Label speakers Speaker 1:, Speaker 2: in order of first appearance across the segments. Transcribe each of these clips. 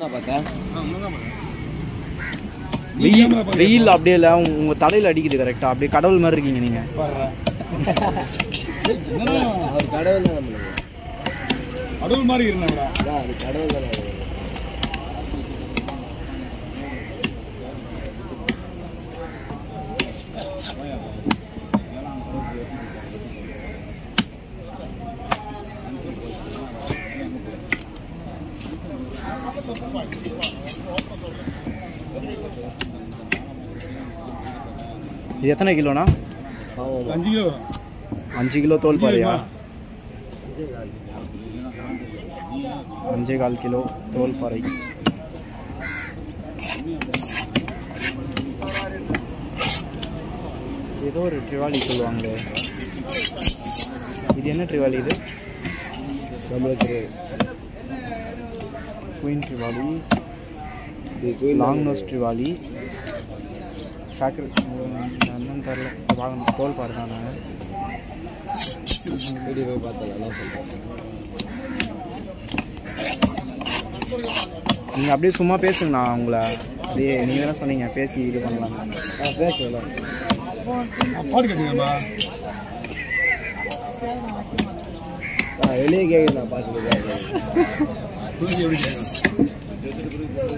Speaker 1: வெயில் வெயில் அப்படியே இல்லை உங்க தலையில அடிக்குது கரெக்டா அப்படியே கடவுள் மாதிரி இருக்கீங்க நீங்க
Speaker 2: அவர் கடவுள் தான் நம்மளுக்கு
Speaker 3: கடவுள் மாதிரி இருந்தாடா
Speaker 2: அதான் அது கடவுள் தான் நம்மளுக்கு.
Speaker 1: இது எத்தனை கிலோண்ணா
Speaker 2: ஆமாம்
Speaker 3: அஞ்சு கிலோ வரும்
Speaker 1: அஞ்சு கிலோ தோல் பாறையா
Speaker 2: விஜய் காந்தி.
Speaker 1: அஞ்சே கால் கிலோ தோல் பாறை ஏதோ ஒரு ட்ரிவாலி சொல்லுவாங்களே இது என்ன ட்ரிவாலி இது
Speaker 2: நம்மளுக்கு
Speaker 1: குயின் ட்ரிவாலி
Speaker 2: இது கோயில்
Speaker 1: லாங் நோஸ் ட்ரிவாலி சாக்கர் என்னன்னு தெரில வாங்கணும் தோல் பாறை தான் நாங்கள்
Speaker 2: வீடியோ போய் பார்த்தேன் என்ன சொல்கிறேன்
Speaker 1: நீங்கள் அப்படியே சும்மா பேசுங்கண்ணா உங்களை அப்படியே நீங்கள் தானே சொன்னீங்க பேசி இது பண்ணலாம்
Speaker 2: ஆ பேசுவேன்
Speaker 3: பாட்டு கேட்டீங்கப்பா
Speaker 2: ஆ வெளியே கேட்குது நான் பார்த்துட்டு
Speaker 3: புரிஞ்சு எப்படி கேட்கணும்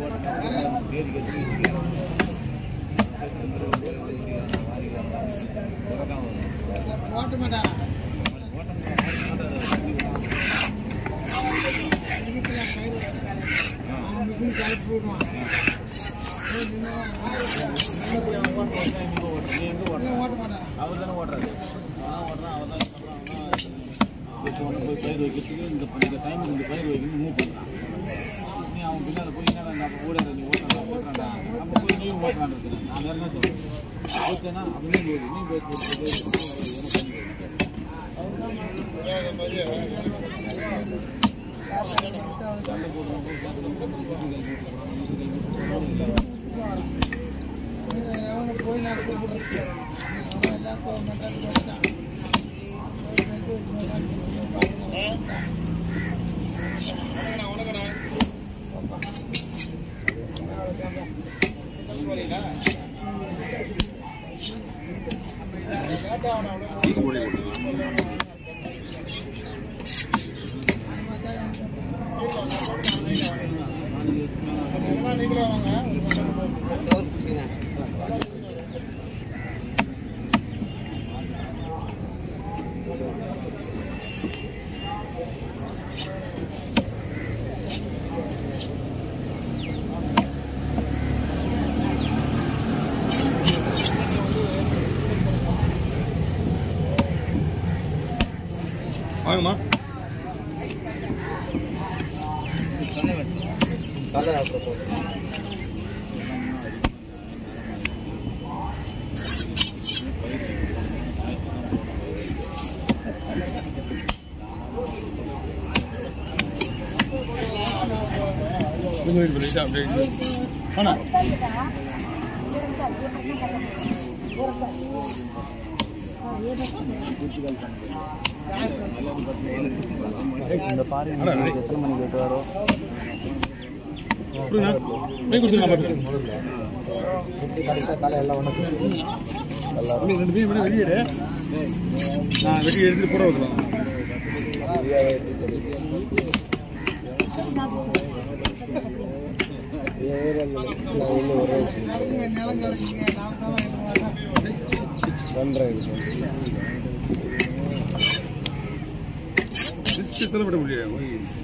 Speaker 3: போய் பயிர் வைக்கிறதுக்கு இந்த இந்த டைமுக்கு இந்த பயிர் வைக்கணும் மூவ் பண்ணுறான் நீ அவன் பின்னால் போய் என்ன நம்ம ஓடாத நீ ஓட்டாடா ஓட்டாடா நம்ம போய் நீ ஓட்டான்றது நான் வேற என்ன சொல்றேன் ஓட்டேன்னா அப்படியே போகுது நீ போய் போய் போய் போய் வாங்கம்மா கொஞ்சம் வெயிட் பண்ணிட்டு அப்படியே ஆனா
Speaker 1: இந்த பாறை
Speaker 3: அட, அட.
Speaker 1: எத்தனை மணிக்கு விட்டு வரும்
Speaker 3: கொடுங்க போய் கொடுத்துருங்க பார்த்துக்கிறேன் இன்னும் ரெண்டு பேரும் வெளியே வெளியிடு நான் வெளியே எடுத்துட்டு போட வைக்கலாம் லிஸ்ட் எத்தனை விட முடியாது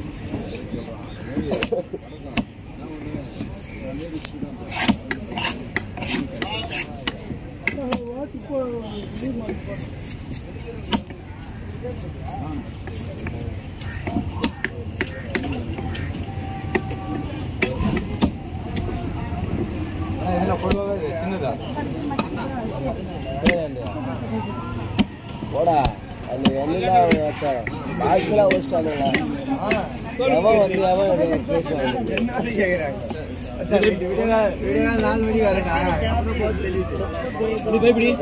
Speaker 2: போடா அந்த எண்ணெய்லாம் வச்சான் பாக்ஸ்லாம் வச்சுட்டானுங்களா எவன் வந்து எவன் பேசுவாங்க வீடியோ நாலு மணிக்கு வரேன்டா அப்பதான் போது தெரியுது
Speaker 3: இப்படி போய் இப்படி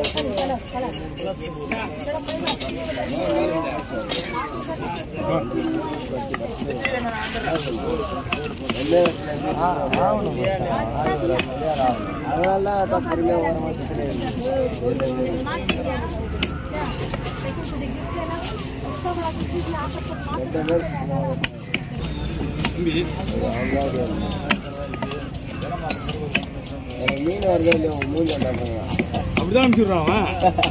Speaker 2: அதனால தான் பொறுமையாக வர மாட்டேன்
Speaker 3: தம்பி
Speaker 2: மீன் வருதோ இல்லையோ மூஞ்சி வந்தாங்க
Speaker 3: அப்படிதான் அனுப்பிச்சுடுறான் அவன்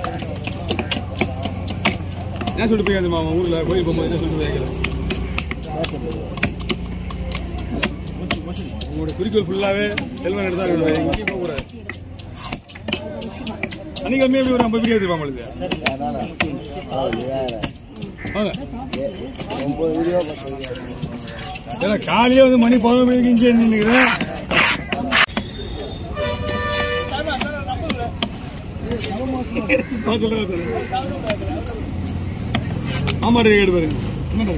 Speaker 3: என்ன சொல்லிட்டு போய் அந்த மாமா ஊர்ல கோயில் போகும்போது என்ன சொல்லிட்டு போய் கேட்கல உங்களோட குறிக்கோள் ஃபுல்லாவே செல்வன் எடுத்தா இருக்கணும் எங்கேயும் போகக்கூடாது அன்னைக்கு கம்மியாக எப்படி ஒரு ஐம்பது வீடியோ எடுத்துருப்பான் உங்களுக்கு வாங்க
Speaker 2: ஒம்பது வீடியோ பத்து வீடியோ
Speaker 3: ஏன்னா காலையே வந்து மணி பதினொரு மணிக்கு இங்கே நின்றுக்கிறேன் ஆமா கேட்டு பாருங்க என்ன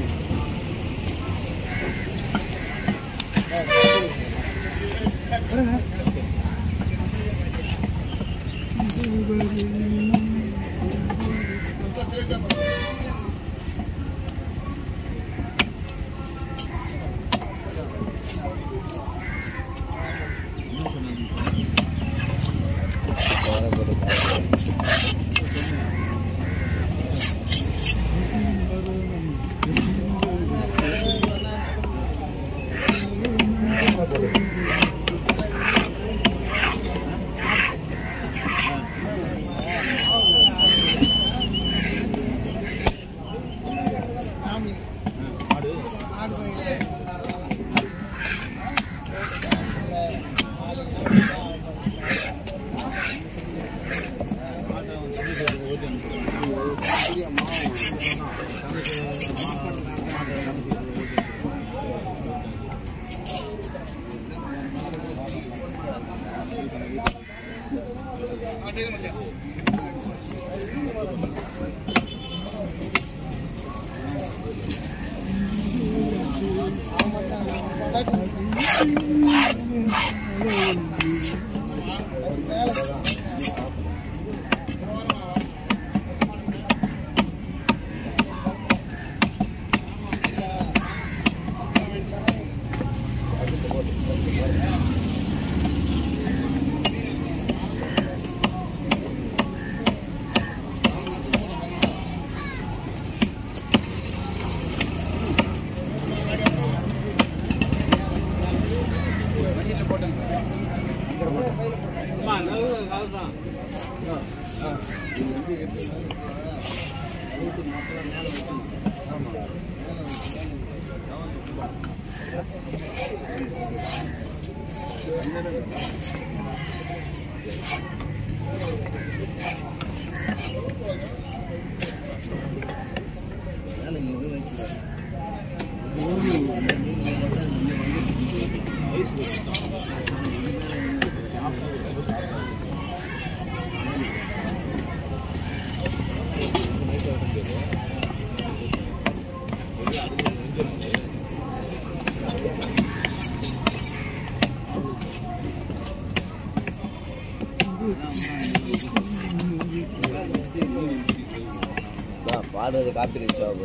Speaker 2: பாடுறது காப்பி ஜாப்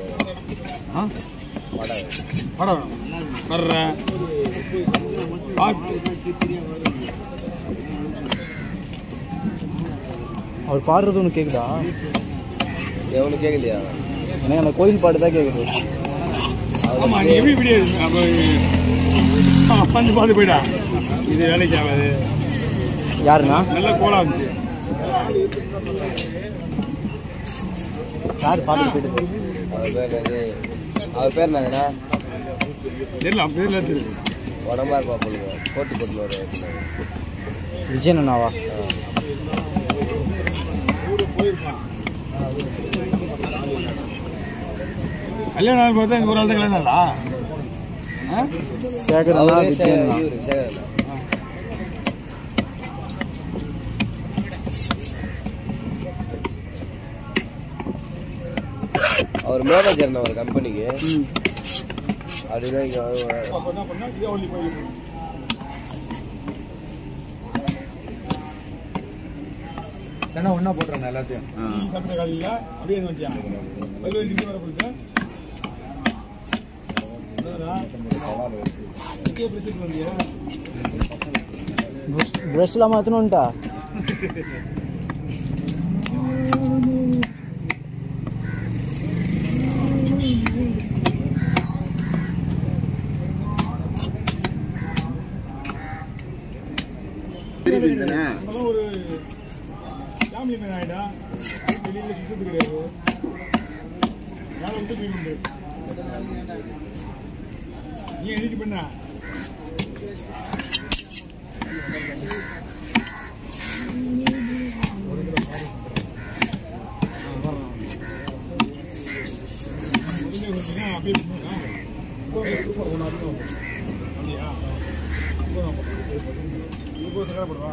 Speaker 3: ஆ
Speaker 2: பாடாது
Speaker 3: படம் வர்றேன் பார்த்து
Speaker 1: அவர் பாடுறது ஒன்று கேட்குதா
Speaker 2: எவனுக்கு கேட்கலையா
Speaker 1: எனக்கு அந்த கோயில் பாட்டு தான் கேட்குது
Speaker 3: ஆமா நீ எப்படி இப்படி அப்போ வந்து பார்த்து போயிடா இது வேலைக்கு ஆகாது
Speaker 1: யாருண்ணா
Speaker 3: நல்ல கோலா இருந்துச்சு
Speaker 1: யார் பார்த்துட்டு போயிட்டு
Speaker 2: அவர் பேர் என்னது அவர் பேர் என்னதுண்ணா
Speaker 3: தெரியல அப்படி தெரியல தெரியுது
Speaker 2: உடம்பா இருப்பா பொண்ணுங்க போட்டு போட்டு வருவாரு.
Speaker 1: விஜயன் அண்ணாவா
Speaker 3: கல்யாணம் ஆள் பார்த்தா இந்த ஒரு ஆள் தான் கல்யாணம் ஆளா ஆ?
Speaker 1: சேகர் அண்ணா
Speaker 2: அவரே
Speaker 1: விஜயன் அண்ணா
Speaker 2: இவரு சேகர் அண்ணா. அவர் மேனேஜர் ஒரு கம்பெனிக்கு அப்படிதான் இங்க வருவாரு.
Speaker 3: அப்ப என்ன பண்ணா, இதே ஒல்லி போய்
Speaker 2: தானே ஒன்றா போட்டுறாங்க எல்லாத்தையும்
Speaker 3: டீ சாப்பிட்ட காலையில் அப்படியே எங்க வச்சியா பதில் வச்சு வர போயிட்டு வந்தியா
Speaker 1: ப்ரெஷ்லாம் மாற்றணுன்ட்டா
Speaker 3: நம்மளாம் ஒரு ஃபேமிலி மேன் ஆகிட்டா வெளியில் சுத்தது கிடையாது வேலை விட்டு போய் உண்டு நீ எடிட் பண்ண அப்படியே அப்படியா இப்போ சக்கரப்படுவா